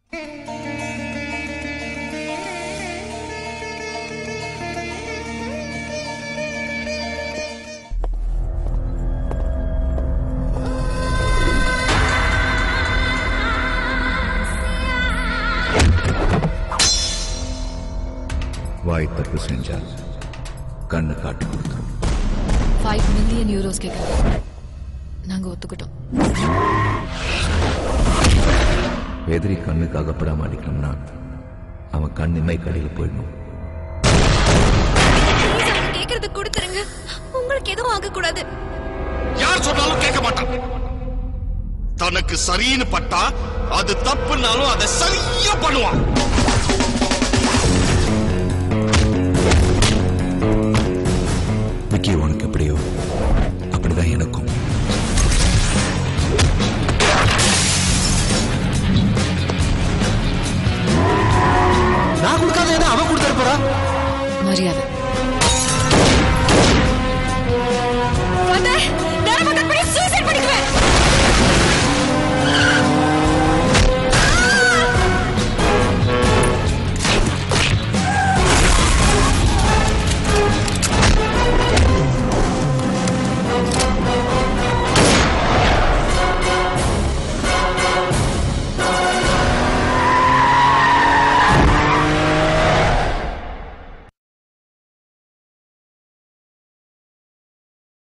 வாய் தப்பு செஞ்சா கண்ணு காட்டி கொடுத்துரும் ஃபைவ் மில்லியன் யூரோஸ் கேட்குறாங்க நாங்க ஒத்துக்கிட்டோம் எதிரி கண்ணுக்கு அகப்படாம அடிக்கணும்னா அவன் கண் இமை கடையில் போயிடணும் கேக்குறது கொடுத்துருங்க உங்களுக்கு எதுவும் ஆக கூடாது யார் சொன்னாலும் கேட்க மாட்டான் தனக்கு சரின்னு பட்டா அது தப்புனாலும் அதை சரியா பண்ணுவான் விக்கி உனக்கு எப்படியோ அப்படிதான் எனக்கும் நான் கொடுக்காத ஏன்னா அவன் கொடுத்துட்டு போறா மரியாதை